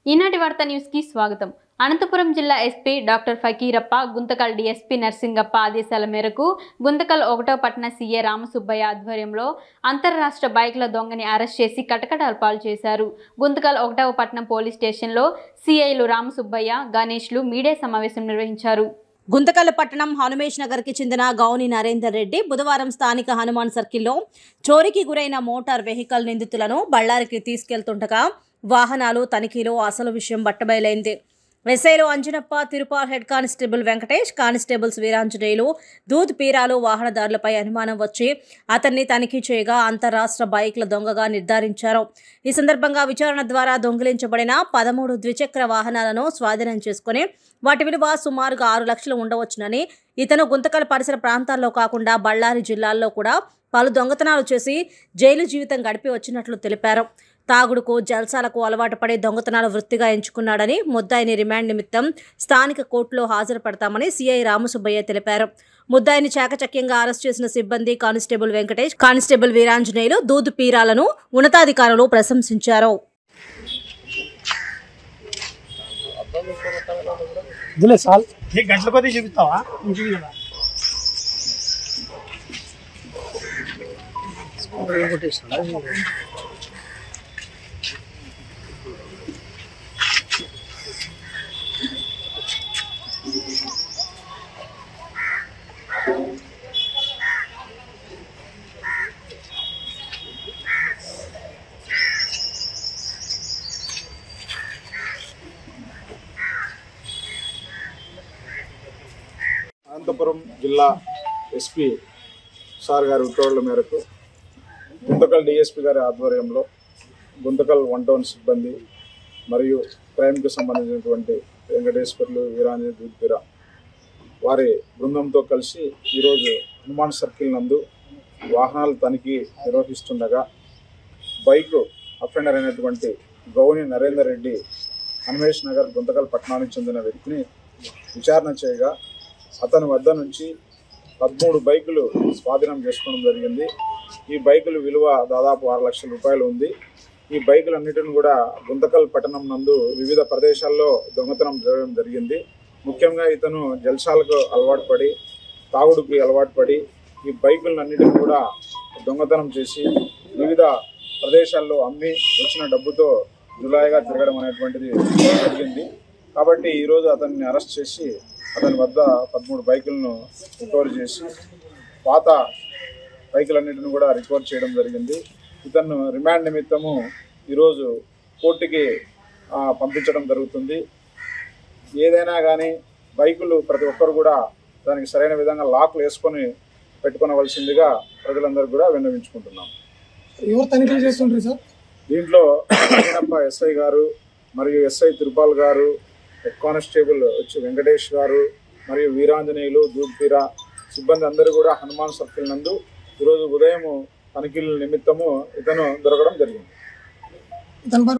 ఈనాటి వార్త న్యూస్కి స్వాగతం అనంతపురం జిల్లా SP doctor Fakeerappa Guntakal DSP Narsingappa ఆదేశాల మేరకు గుంతకల్ ఒకటో పట్టణ సీఏ రామసుబ్బయ్య ఆధ్వర్యంలో అంతర్రాష్ట్ర బైక్ల దొంగని అరెస్ట్ చేసి కటకటాలు పాలు చేశారు గుంతకల్ ఒకటవ పట్టణం పోలీస్ స్టేషన్లో సీఐలు రామసుబ్బయ్య గణేష్లు మీడియా సమావేశం నిర్వహించారు గుంతకల్ పట్టణం హనుమేష్ నగర్కి చెందిన గౌని నరేందర్ రెడ్డి బుధవారం స్థానిక హనుమాన్ సర్కిల్లో చోరీకి గురైన మోటార్ వెహికల్ నిందితులను బళ్ళారికి తీసుకెళ్తుండగా వాహనాలు తనిఖీలో అసలు విషయం బట్టబయలైంది ఎస్ఐలు Anjanappa Tirupal head constable Venkatesh constables Veeranjaneyulu Dudh Peeralu వాహనదారులపై అనుమానం వచ్చి అతన్ని తనిఖీ చేయగా అంతరాష్ట్ర బైక్ల దొంగగా నిర్ధారించారు ఈ సందర్భంగా విచారణ ద్వారా దొంగిలించబడిన పదమూడు ద్విచక్ర వాహనాలను స్వాధీనం చేసుకుని వాటి విలువ సుమారుగా ఆరు లక్షలు ఉండవచ్చునని ఇతను గుంతకల్ పరిసర ప్రాంతాల్లో కాకుండా బళ్ళారి జిల్లాల్లో కూడా పలు దొంగతనాలు చేసి జైలు జీవితం గడిపి వచ్చినట్లు తెలిపారు తాగుడుకు జల్సాలకు అలవాటు పడే దొంగతనాలు వృత్తిగా ఎంచుకున్నాడని ముద్దాయిని రిమాండ్ నిమిత్తం స్థానిక కోర్టులో హాజరుపడతామని సీఐ రామసుబ్బయ్య తెలిపారు ముద్దాయిని చాకచక్యంగా అరెస్ట్ చేసిన సిబ్బంది కానిస్టేబుల్ వెంకటేష్ కానిస్టేబుల్ వీరాంజనేయులు దూదు పీరాలను ఉన్నతాధికారులు ప్రశంసించారు ఇదిలే సాల్ ఏ గంటల కొద్దీ చూపిస్తావా ఇంటికి కదా అనంతపురం జిల్లా ఎస్పీ సార్ గారి ఉత్తర్వుల మేరకు గుంతకల్ డిఎస్పీ గారి ఆధ్వర్యంలో గుంతకల్ వన్ టౌన్ సిబ్బంది మరియు క్రైమ్కి సంబంధించినటువంటి వెంకటేశ్వర్లు వీరాంజలి దూద్పిర వారి బృందంతో కలిసి ఈరోజు హనుమాన్ సర్కిల్ నందు వాహనాల తనిఖీ నిర్వహిస్తుండగా బైక్ అఫెండర్ అయినటువంటి గౌని నరేందర్ రెడ్డి హనుమేష్ నగర్ గుంతకల్ పట్టణానికి చెందిన వ్యక్తిని విచారణ చేయగా అతని వద్ద నుంచి పదమూడు బైకులు స్వాధీనం చేసుకోవడం జరిగింది ఈ బైకులు విలువ దాదాపు ఆరు లక్షల రూపాయలు ఉంది ఈ బైకులన్నిటిని కూడా గుంతకల్ పట్టణం నందు వివిధ ప్రదేశాల్లో దొంగతనం జరగడం జరిగింది ముఖ్యంగా ఇతను జల్సాలకు అలవాటు పడి తాగుడుకి అలవాటు పడి ఈ బైకులన్నిటిని కూడా దొంగతనం చేసి వివిధ ప్రదేశాల్లో అమ్మి వచ్చిన డబ్బుతో జులాయిగా తిరగడం అనేటువంటిది జరిగింది కాబట్టి ఈరోజు అతన్ని అరెస్ట్ చేసి అతని వద్ద పదమూడు బైకులను రికవర్ చేసి పాత బైకులన్నింటిని కూడా రికవర్ చేయడం జరిగింది ఇతను రిమాండ్ నిమిత్తము ఈరోజు కోర్టుకి ఆ, పంపించడం జరుగుతుంది ఏదైనా కానీ బైకులు ప్రతి ఒక్కరు కూడా దానికి సరైన విధంగా లాక్లు వేసుకొని పెట్టుకోవలసిందిగా ప్రజలందరూ కూడా విన్నవించుకుంటున్నాం ఎవరు తనిఖీలు చేస్తుండ్రు సార్ దీంట్లో ఈయనప్ప ఎస్ఐ గారు మరియు ఎస్ఐ తిరుపాల్ గారు హెడ్ కానిస్టేబుల్ వచ్చి వెంకటేష్ గారు మరియు వీరాంజనేయులు దూద్పీర సిబ్బంది అందరూ కూడా హనుమాన్ సర్కిల్ నందు ఈరోజు ఉదయం తనిఖీల నిమిత్తము ఇతను దొరకడం జరిగింది దాని